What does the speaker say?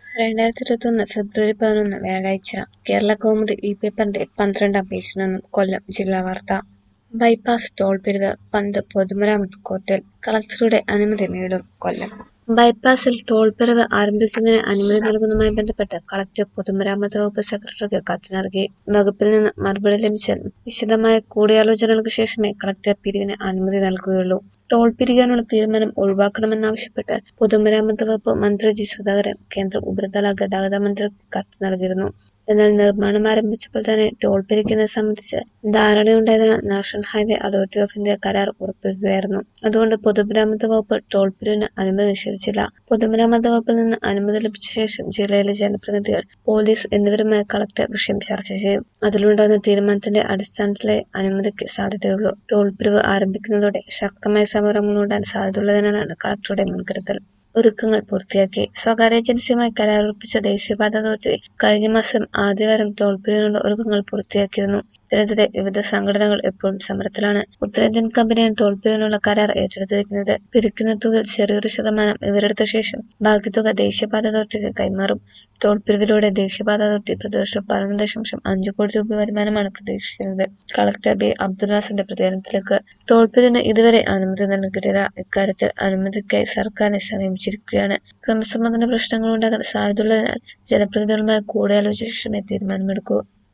രണ്ടായിരത്തി ഇരുപത്തൊന്ന് ഫെബ്രുവരി പതിനൊന്ന് വ്യാഴാഴ്ച കേരളകൗമുദി ഈ പേപ്പറിന്റെ പന്ത്രണ്ടാം പേജിൽ നിന്നും കൊല്ലം ജില്ലാ വാർത്ത ബൈപ്പാസ് ടോൾ പിരിവ് പന്ത് പൊതുമരാമത്ത് കോർട്ടിൽ കളക്ടറുടെ അനുമതി നേടും കൊല്ലം ബൈപ്പാസിൽ ടോൾ പിരിവ് ആരംഭിക്കുന്നതിന് അനുമതി നൽകുന്നതുമായി ബന്ധപ്പെട്ട് കളക്ടർ പൊതുമരാമത്ത് വകുപ്പ് സെക്രട്ടറിക്ക് കത്ത് നൽകി വകുപ്പിൽ നിന്ന് മറുപടി ലഭിച്ചാൽ വിശദമായ കൂടിയാലോചനകൾക്ക് ശേഷമേ കളക്ടർ പിരിവിന് അനുമതി നൽകുകയുള്ളൂ ടോൾ പിരിക്കാനുള്ള തീരുമാനം ഒഴിവാക്കണമെന്നാവശ്യപ്പെട്ട് പൊതുമരാമത്ത് വകുപ്പ് മന്ത്രി ജി സുധാകരൻ കേന്ദ്ര ഉപരിതല ഗതാഗത മന്ത്രിക്ക് കത്ത് നൽകിയിരുന്നു എന്നാൽ നിർമ്മാണം ആരംഭിച്ചപ്പോൾ തന്നെ ടോൾ പിരിക്കുന്നത് സംബന്ധിച്ച് ധാരണയുണ്ടായതിനാൽ national highway authority of India കരാർ ഉറപ്പിക്കുകയായിരുന്നു അതുകൊണ്ട് പൊതുമരാമത്ത് വകുപ്പ് ടോൾ പിരിവിന് അനുമതി നിഷേധിച്ചില്ല പൊതുമരാമത്ത് വകുപ്പിൽ നിന്ന് അനുമതി ലഭിച്ച ശേഷം ജില്ലയിലെ ജനപ്രതിനിധികൾ പോലീസ് എന്നിവരുമായി കളക്ടർ വിഷയം ചർച്ച ചെയ്യും അതിലുണ്ടാകുന്ന തീരുമാനത്തിന്റെ അടിസ്ഥാനത്തിലെ അനുമതിക്ക് സാധ്യതയുള്ളൂ ടോൾ പിരിവ് ആരംഭിക്കുന്നതോടെ ശക്തമായ സമരങ്ങളുണ്ടാൻ സാധ്യതയുള്ളതിനാലാണ് കളക്ടറുടെ മുൻകരുതൽ ഒരുക്കങ്ങൾ പൂർത്തിയാക്കി സ്വകാര്യ ഏജൻസിയുമായി കരാറുറപ്പിച്ച ദേശീയപാത അതോറിറ്റി കഴിഞ്ഞ മാസം ആദ്യവാരം ടോൾ പിരിവിനുള്ള ഒരുക്കങ്ങൾ പൂർത്തിയാക്കിയിരുന്നു ഇതിനെതിരെ വിവിധ സംഘടനകൾ എപ്പോഴും സമരത്തിലാണ് ഉത്തരേന്ത്യൻ കമ്പനിയാണ് ടോൾ പിരിവിനുള്ള കരാർ ഏറ്റെടുത്തിരിക്കുന്നത് പിരിക്കുന്ന തുകയിൽ ചെറിയൊരു ശതമാനം ഇവരെടുത്ത ശേഷം ബാക്കി തുക ദേശീയപാത അതോറിറ്റിക്ക് കൈമാറും ടോൾ പിരിവിലൂടെ ദേശീയപാത അതോറിറ്റി പ്രതിവർഷം പതിനൊന്ന് ദശാംശം അഞ്ച് കോടി രൂപ വരുമാനമാണ് പ്രതീക്ഷിക്കുന്നത് കളക്ടർ ബി അബ്ദുൽനാസിന്റെ പ്രതികരണത്തിലേക്ക് ടോൾ പിരിവിന് ഇതുവരെ അനുമതി നൽകിയിട്ടില്ല ഇക്കാര്യത്തിൽ അനുമതിക്കായി സർക്കാരിനെ സമീപിച്ചിരിക്കുകയാണ് ക്രമസമാധാന പ്രശ്നങ്ങൾ ഉണ്ടാകാൻ സാധ്യതയുള്ളതിനാൽ ജനപ്രതിനിധികളുമായി കൂടിയാലോചിച്ച ശേഷമേ തീരുമാനമെടുക്കൂ